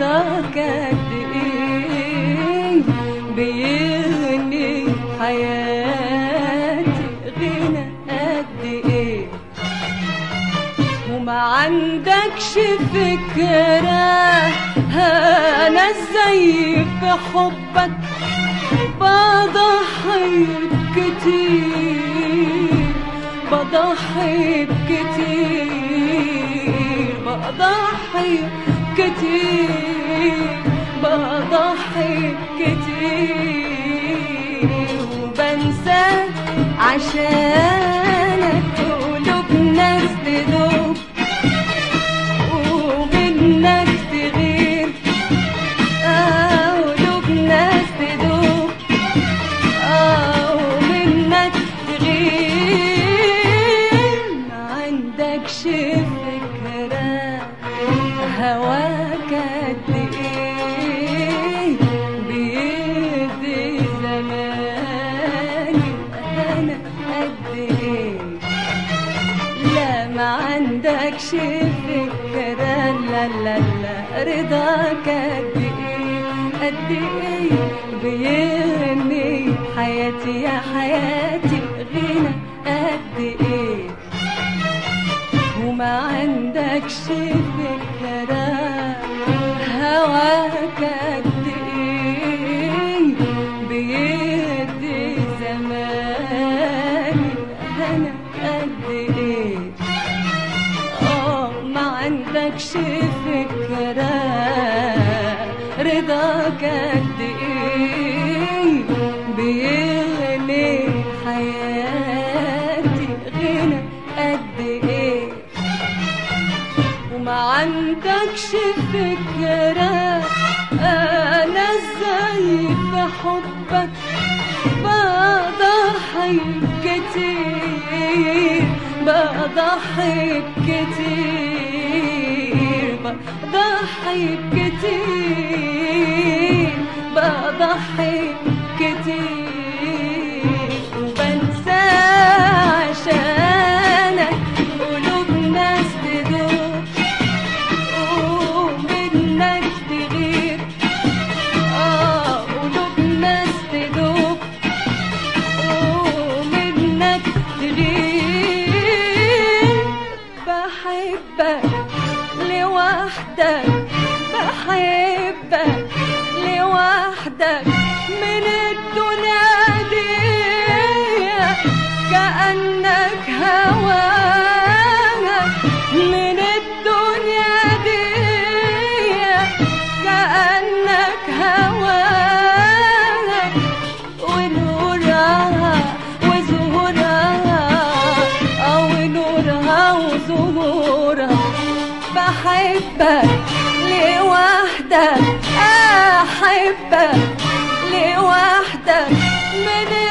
رضاك قد ايه بيغني حياتي غنى قد ايه وما عندكش فكرة انا ازاي في حبك بضحي كتير بضحي كتير بضحي كتير بضحي كتير وبنسى عشانك قلوب ناس تدوب ومنك تغير آه قلوب ناس تدوب آه ومنك تغير ما عندكش فكرة هواك قد ايه بيدي زماني انا قد ايه لا ما عندكش فكرة لا لا لا رضاك قد ايه قد ايه بيغني حياتي يا حياتي غنى قد ايه وما عندكش فكرة هواك قد ايه بيدي زماني انا قد ايه اه ما عندكش فكرة رضاك قد ايه بيغني حياتي غنى قد ايه وما عندكش فكرة أنا ازاي في حبك بضحي كتير بضحي كتير بضحي كتير بضحي كتير وبنسى عشانك قلوب ناس تدوب ومنك تغير اه قلوب ناس تدوب ومنك تغير بحبك لوحدك بحبك لوحدك من الدنيا دي كأنك هواها من الدنيا دي كأنك هواها ونورها وزهورها أو نورها وزهورها بحبك لوحدك أحبك لوحدك من